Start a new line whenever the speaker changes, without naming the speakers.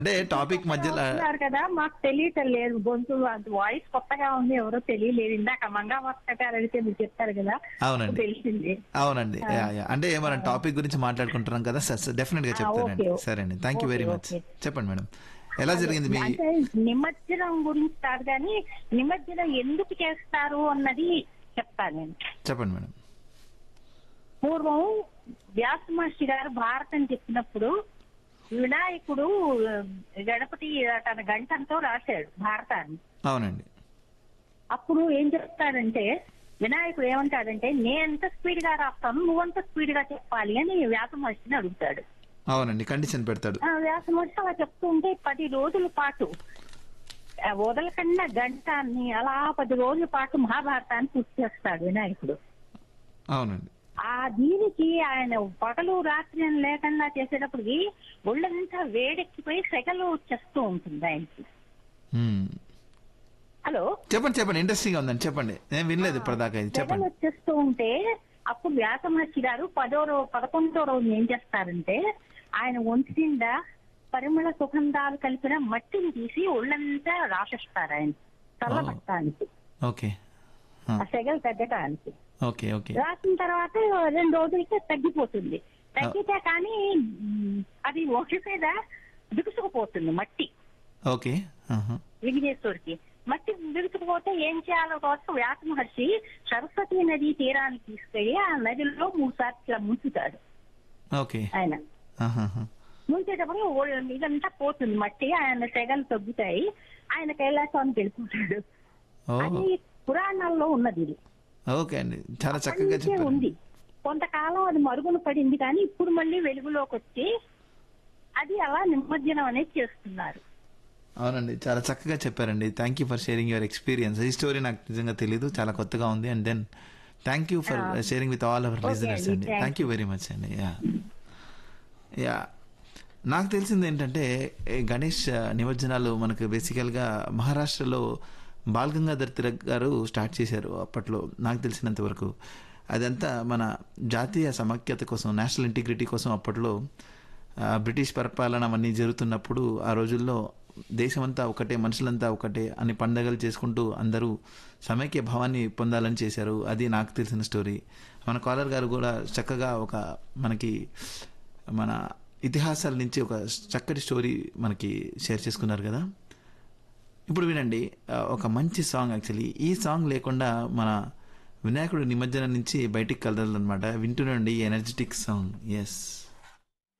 అంటే టాపిక్ మధ్యలో
వస్తున్నారు కదా మాకు తెలియటం లేదు గొంతు వాయిస్ కొత్తగా ఉంది ఎవరో తెలియలేదు ఇందాక మంగావస్త గారు అడిగితే మీరు చెప్తారు కదా
అవునండి
తెలిసింది
అవునండి యా, యా. అంటే మనం టాపిక్ గురించి మాట్లాడుకుంటున్నాం కదా డెఫినెట్ గా
ఆ,
చెప్తానండి
ఓకే, ఓకే.
సరే అండి thank you very
okay,
much
okay.
చెప్పండి మేడం ఎలా జరిగింది మీ
అంటే నిమజ్జనం గురించి కాదు కానీ నిమజ్జనం ఎందుకు చేస్తారు అన్నది చెప్తాను నేను
చెప్పండి మేడం
పూర్వం వ్యాస మహర్షి గారు భారతం చెప్పినప్పుడు వినాయకుడు ఆ, గణపతి తన గంటంతో రాశాడు భారతాన్ని
అవునండి
అప్పుడు ఏం చెప్తాడంటే వినాయకుడు ఏమంటాడంటే నేనెంత స్పీడ్ గా రాస్తాను నువ్వంత స్పీడ్ గా చెప్పాలి అని వ్యాస మహర్షిని అడుగుతాడు
అవునండి కండిషన్ పెడతాడు
ఆ వ్యాస మహర్షి అలా చెప్తూ ఉంటే పది రోజుల పాటు ఆ వదలకన్నా గంటాన్ని అలా పది రోజుల పాటు మహాభారతాన్ని పూర్తి చేస్తాడు వినాయకుడు
అవునండి
ఆ దీనికి ఆయన పగలు రాత్రి అని లేకుండా చేసేటప్పటికి ఒళ్ళంతా వేడెక్కిపోయి సెగలు వచ్చేస్తూ ఉంటుంది ఆయనకి
మ్మ్.
హలో
చెప్పండి చెప్పండి ఇంట్రెస్టింగ్ ఉందండి చెప్పండి నేను వినలేదు ఇప్పటిదాకా ఇది
సెగలు
చెప్పండి
వచ్చేస్తూ ఉంటే అప్పుడు వ్యాస మహర్షి గారు పదో రోజు పదకొండో రోజు ఏం చేస్తారంటే ఆయన ఒంటి నిండా పరిమళ సుగంధాలు కలిపిన మట్టిని తీసి ఒళ్ళంతా రాసేస్తారు ఆయన చల్లబట్టడానికి
ఓకే
ఆ సెగలు తగ్గటానికి
ఓకే ఓకే
రాసిన తర్వాత రెండు రోజులకి తగ్గిపోతుంది తగ్గితే కానీ మ్, అది ఒంటి మీద బిగుసుకుపోతుంది మట్టి
ఓకే ఆహా.
విఘ్నేశ్వరుడికి మట్టి బిగుసుకుపోతే ఏం చేయాలో కోసం వ్యాస మహర్షి సరస్వతి నది తీరానికి తీసుకెళ్లి ఆ నదిలో మూడు సార్లు ఇట్లా ముంచుతాడు
ఓకే
ఆయన
ఆహాహా.
ముంచేటప్పుడు ఓ- ఇదంతా పోతుంది మట్టి ఆయన సెగలు తగ్గుతాయి ఆయన కైలాసానికి వెళ్ళిపోతాడు
ఓ
అది పురాణాల్లో ఉన్నది ఇది
ఓకే అండి చాలా చక్కగా
అప్పటి నుంచే
చెప్పారు
ఉంది కొంతకాలం అది మరుగున పడింది కానీ ఇప్పుడు మళ్ళీ వెలుగులోకి వచ్చి అది అలా నిమజ్జనం అనేది చేస్తున్నారు
అవునండి చాలా చక్కగా చెప్పారండి thank you for sharing your experience ఈ స్టోరీ నాకు నిజంగా తెలియదు చాలా కొత్తగా ఉంది and then thank you for sharing with all our
Okay
listeners
అండి,
అండి
thank
thank you very much అండి యా యా నాకు తెలిసింది ఏంటంటే ఈ గణేష్ ఆ, నిమజ్జనాలు మనకు బేసికల్గా మహారాష్ట్రలో బాల్ గంగాధర్ తిలక్ గారు స్టార్ట్ చేశారు అప్పట్లో నాకు తెలిసినంత వరకు అదంతా మన జాతీయ సమైక్యత కోసం నేషనల్ ఇంటిగ్రిటీ కోసం అప్పట్లో ఆ, బ్రిటిష్ పరిపాలన అవన్నీ జరుగుతున్నప్పుడు ఆ రోజుల్లో దేశమంతా ఒకటే మనుషులంతా ఒకటే అని పండగలు చేసుకుంటూ అందరూ సమైక్య భావాన్ని పొందాలని చేశారు అది నాకు తెలిసిన స్టోరీ మన కాలర్ గారు కూడా చక్కగా ఒక మనకి మన ఇతిహాసాల నుంచి ఒక చక్కటి స్టోరీ మనకి షేర్ చేసుకున్నారు కదా ఇప్పుడు వినండి ఆ, ఒక మంచి సాంగ్ యాక్చువల్లీ ఈ సాంగ్ లేకుండా మన వినాయకుడు నిమజ్జనం నుంచి బయటికి కలదలనమాట వింటూనండి ఎనర్జెటిక్ సాంగ్ ఎస్